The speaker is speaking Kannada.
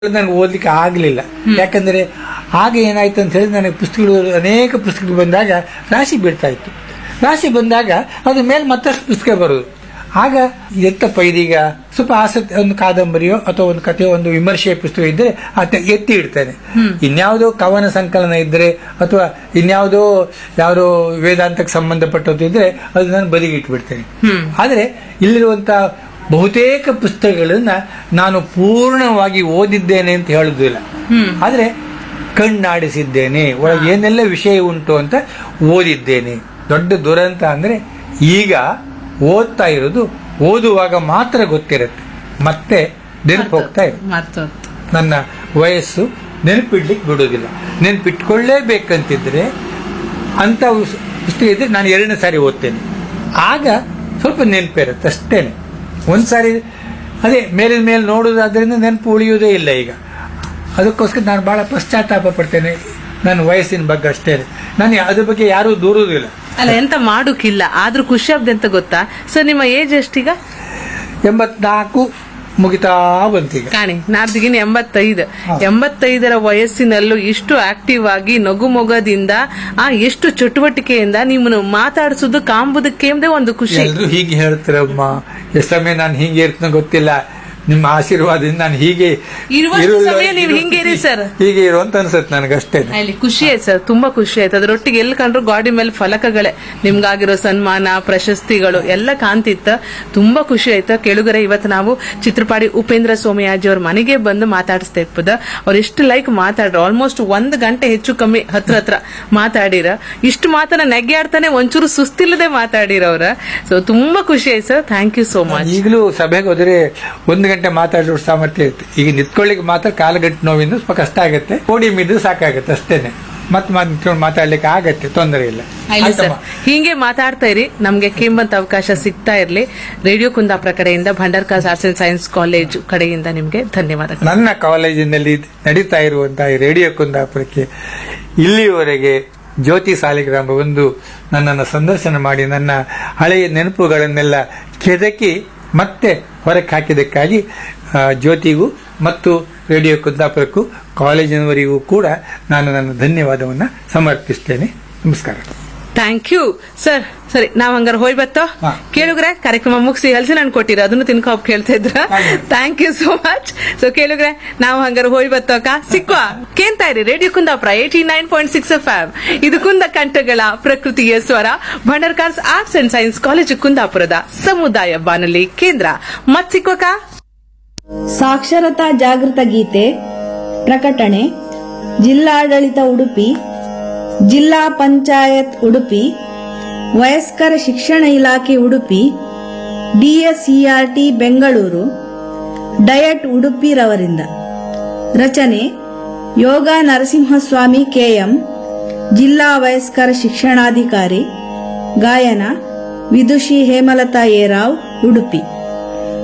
ನನಗೆ ಓದಲಿಕ್ಕೆ ಆಗಲಿಲ್ಲ ಯಾಕಂದ್ರೆ ಆಗ ಏನಾಯ್ತು ಅಂತ ಹೇಳಿ ನನಗೆ ಪುಸ್ತಕಗಳು ಅನೇಕ ಪುಸ್ತಕಗಳು ಬಂದಾಗ ರಾಶಿ ಬೀಳ್ತಾ ಇತ್ತು ರಾಶಿ ಬಂದಾಗ ಅದ್ರ ಮೇಲೆ ಮತ್ತಷ್ಟು ಪುಸ್ತಕ ಬರೋದು ಆಗ ಎಂತಪ್ಪ ಇದೀಗ ಸ್ವಲ್ಪ ಆಸಕ್ತಿ ಒಂದು ಕಾದಂಬರಿಯೋ ಅಥವಾ ಒಂದು ಕಥೆಯೋ ಒಂದು ವಿಮರ್ಶೆಯ ಪುಸ್ತಕ ಇದ್ರೆ ಅದ ಎತ್ತಿ ಇಡ್ತೇನೆ ಇನ್ಯಾವುದೋ ಕವನ ಸಂಕಲನ ಇದ್ರೆ ಅಥವಾ ಇನ್ಯಾವುದೋ ಯಾವುದೋ ವೇದಾಂತಕ್ಕೆ ಸಂಬಂಧಪಟ್ಟದ್ದು ಇದ್ರೆ ಅದು ನಾನು ಬದಿಗೆ ಇಟ್ಬಿಡ್ತೇನೆ ಆದ್ರೆ ಇಲ್ಲಿರುವಂತ ಬಹುತೇಕ ಪುಸ್ತಕಗಳನ್ನ ನಾನು ಪೂರ್ಣವಾಗಿ ಓದಿದ್ದೇನೆ ಅಂತ ಹೇಳುದಿಲ್ಲ ಆದ್ರೆ ಕಣ್ಣಾಡಿಸಿದ್ದೇನೆ ಒಳಗೆ ಏನೆಲ್ಲ ವಿಷಯ ಉಂಟು ಅಂತ ಓದಿದ್ದೇನೆ ದೊಡ್ಡ ದುರಂತ ಅಂದ್ರೆ ಈಗ ಓದ್ತಾ ಇರೋದು ಓದುವಾಗ ಮಾತ್ರ ಗೊತ್ತಿರುತ್ತೆ ಮತ್ತೆ ನೆನಪು ಹೋಗ್ತಾ ಇದೆ ಮರ್ತೋಯ್ತು ನನ್ನ ವಯಸ್ಸು ನೆನಪಿಡ್ಲಿಕ್ಕೆ ಬಿಡೋದಿಲ್ಲ ನೆನಪಿಟ್ಕೊಳ್ಳೇಬೇಕಂತಿದ್ರೆ ಅಂತ ಉಸ್- ಪುಸ್ತಕ ಇದ್ರೆ ನಾನು ಎರಡನೇ ಸಾರಿ ಓದ್ತೇನೆ ಆಗ ಸ್ವಲ್ಪ ನೆನಪಿರುತ್ತೆ ಅಷ್ಟೇನೆ ಒಂದ್ ಸಾರಿ ಅದೇ ಮೇಲಿನ ಮೇಲೆ ನೋಡೋದಾದ್ರಿಂದ ನೆನಪು ಉಳಿಯೋದೇ ಇಲ್ಲ ಈಗ ಅದಕ್ಕೋಸ್ಕರ ನಾನು ಬಹಳ ಪಶ್ಚಾತ್ತಾಪ ಪಡ್ತೇನೆ ನನ್ನ ವಯಸ್ಸಿನ ಬಗ್ಗೆ ಅಷ್ಟೇ ನಾನು ಅದ್ರ ಬಗ್ಗೆ ಯಾರೂ ದೂರುವುದಿಲ್ಲ ಅಲ್ಲ ಎಂತ ಮಾಡೋಕ್ಕಿಲ್ಲ ಆದ್ರೂ ಖುಷಿ ಆಗ್ದೆ ಅಂತ ಗೊತ್ತಾ ಸರ್ ನಿಮ್ಮ ಏಜ್ ಎಷ್ಟೀಗ ಎಂಬತ್ನಾಲ್ಕು ಮುಗಿತಾ ಬಂತೀಗ ಕಾಣಿ ನಾಡ್ದಿಗಿನ ಎಂಬತ್ತೈದು ಹಾ. ಎಂಬತ್ತೈದರ ವಯಸ್ಸಿನಲ್ಲೂ ಇಷ್ಟು ಆಕ್ಟಿವ್ ಆಗಿ ನಗು ಮೊಗದಿಂದ ಆ ಎಷ್ಟು ಚಟುವಟಿಕೆಯಿಂದ ನಿಮ್ಮನ್ನು ಮಾತಾಡಿಸೋದು ಕಾಂಬುದಕ್ಕೆ ಒಂದು ಖುಷಿ ಎಲ್ರು ಹೀಗೆ ಹೇಳ್ತಾರಮ್ಮ ಎಷ್ಟು ಸಮಯ ನಾನು ಹೀಗೆ ಇರ್ತೇನೆ ಗೊತ್ತಿಲ್ಲ ನಿಮ್ಮ ಆಶೀರ್ವಾದದಿಂದ ನಾನು ಹೀಗೆ ಇರುವಷ್ಟು ಇರುವುದಿಲ್ಲ, ಸಮಯ ನೀವು ಇರು- ಹಿಂಗೆ ಇರಿ ಸರ್. ಹೀಗೆ ಇರು ಅಂತ ಅನ್ಸುತ್ತೆ ನನಗಷ್ಟೇ ಅಲ್ಲಿ ಖುಷಿ ಆಯ್ತು ಸರ್ ತುಂಬಾ ಖುಷಿ ಆಯ್ತು ಅದ್ರೊಟ್ಟಿಗೆ ಎಲ್ಲಿ ಕಂಡ್ರು ಗಾಡಿ ಮೇಲೆ ಫಲಕಗಳೇ ನಿಮ್ಗಾಗಿರೋ ಸನ್ಮಾನ ಪ್ರಶಸ್ತಿಗಳು ಎಲ್ಲ ಕಾಣ್ತಿತ್ತು ತುಂಬಾ ಖುಷಿ ಆಯ್ತು ಕೇಳುಗರೆ ಇವತ್ತು ನಾವು ಚಿತ್ರಪಾಡಿ ಉಪೇಂದ್ರ ಸೋಮಯಾಜಿ ಅವ್ರ ಮನೆಗೆ ಬಂದು ಮಾತಾಡಿಸ್ತಾ ಇಪ್ಪದ ಅವ್ರು ಎಷ್ಟು ಲೈಕ್ ಮಾತಾಡ್ರು ಆಲ್ಮೋಸ್ಟ್ ಒಂದ್ ಗಂಟೆ ಹೆಚ್ಚು ಕಮ್ಮಿ ಹತ್ರ ಹತ್ರ ಮಾತಾಡಿರ ಇಷ್ಟು ಮಾತನ್ನ ನೆಗೆ ಆಡ್ತಾನೆ ಒಂಚೂರು ಸುಸ್ತಿಲ್ಲದೆ ಮಾತಾಡಿರವ್ರ ಸೊ ತುಂಬಾ ಖುಷಿ ಆಯ್ತು sir thank you so much ಈಗಲೂ ಸಭೆಗೆ ಹೋದ್ರೆ ಒಂದು ಗಂಟೆ ಮಾತಾಡೋ ಸಾಮರ್ಥ್ಯ ಇತ್ತು ಈಗ ನಿಂತ್ಕೊಳ್ಳಿಕ್ಕೆ ಮಾತ್ರ ಕಾಲಗಟ್ಟು ನೋವಿಂದ ಸ್ವಲ್ಪ ಕಷ್ಟ ಆಗುತ್ತೆ ಕೋಡಿ ಮಿದ್ದು ಸಾಕಾಗುತ್ತೆ ಅಷ್ಟೇನೆ ಮತ್ತೆ ನಿಂತ್ಕೊಂಡು ಮಾತಾಡ್ಲಿಕ್ಕೆ ಆಗತ್ತೆ ತೊಂದರೆ ಇಲ್ಲ ಆಯ್ತು ಸರ್ ಆಯ್ತಮ್ಮ. ಹೀಗೆ ಮಾತಾಡ್ತಾ ಇರಿ ನಮ್ಗೆ ಕೇಂಬಂತ ಅವಕಾಶ ಸಿಗ್ತಾ ಇರ್ಲಿ ರೇಡಿಯೋ ಕುಂದಾಪುರ ಕಡೆಯಿಂದ Bhandarkars arts and science college ಕಡೆಯಿಂದ ನಿಮ್ಗೆ ಧನ್ಯವಾದಗಳು ನನ್ನ ಕಾಲೇಜಿನಲ್ಲಿ ನಡೀತಾ ಇರುವಂತಹ ಈ ರೇಡಿಯೋ ಕುಂದಾಪುರಕ್ಕೆ ಇಲ್ಲಿಯವರೆಗೆ ಜ್ಯೋತಿ ಸಾಲಿಗ್ರಾಮ ಒಂದು ನನ್ನನ್ನು ಸಂದರ್ಶನ ಮಾಡಿ ನನ್ನ ಹಳೆಯ ನೆನಪುಗಳನ್ನೆಲ್ಲ ಕೆದಕಿ ಮತ್ತೆ ಹೊರಕ್ಕೆ ಹಾಕಿದ್ದಕ್ಕಾಗಿ ಆ, ಜ್ಯೋತಿಗೂ ಮತ್ತು ರೇಡಿಯೋ ಕುಂದಾಪುರಕ್ಕೂ ಕಾಲೇಜಿನವರಿಗೂ ಕೂಡ ನಾನು ನನ್ನ ಧನ್ಯವಾದವನ್ನು ಸಮರ್ಪಿಸ್ತೇನೆ ನಮಸ್ಕಾರ ಥ್ಯಾಂಕ್ ಯು ಸರ್ ಸರಿ ನಾವ್ ಹಂಗಾರ ಹೋಯ್ ಬತ್ತೋ ಹಾ. ಕೇಳುಗ್ರೆ ಕಾರ್ಯಕ್ರಮ ಮುಗಿಸಿ ಹಲಸಿನ ಹಣ್ಣು ಕೊಟ್ಟಿರ ಅದನ್ನು ತಿನ್ಕೊ ಕೇಳ್ತಾ ಇದ್ರ ಹಾಗೆ. Thank you so much so ಕೇಳುಗ್ರೆ ನಾವು ಹಂಗಾರ ಹೋಯ್ ಬತ್ತೋಕ ಸಿಕ್ಕುವ ಕೇಳ್ತಾ ಇರಿ radio Kundapura eighty nine point six F ಇದು ಕುಂದ ಕಂಠಗಳ ಪ್ರಕೃತಿಯ ಸ್ವರ Bhandarkars arts and science college ಕುಂದಾಪುರದ ಸಮುದಾಯ ಬಾನುಲಿ ಕೇಂದ್ರ ಮತ್ ಸಿಕ್ವಕ ಸಾಕ್ಷರತಾ ಜಾಗೃತ ಗೀತೆ ಪ್ರಕಟಣೆ ಜಿಲ್ಲಾಡಳಿತ ಉಡುಪಿ ಜಿಲ್ಲಾ ಪಂಚಾಯತ್ ಉಡುಪಿ ವಯಸ್ಕರ ಶಿಕ್ಷಣ ಇಲಾಖೆ ಉಡುಪಿ ಡಿಎಸ್ಇಆರ್ಟಿ ಬೆಂಗಳೂರು ಡಯಟ್ ಉಡುಪಿ ರವರಿಂದ ರಚನೆ ಯೋಗ ನರಸಿಂಹಸ್ವಾಮಿ ಕೆಎಂ ಜಿಲ್ಲಾ ವಯಸ್ಕರ ಶಿಕ್ಷಣಾಧಿಕಾರಿ ಗಾಯನ ವಿದುಷಿ ಹೇಮಲತಾ ಏರಾವ್ ಉಡುಪಿ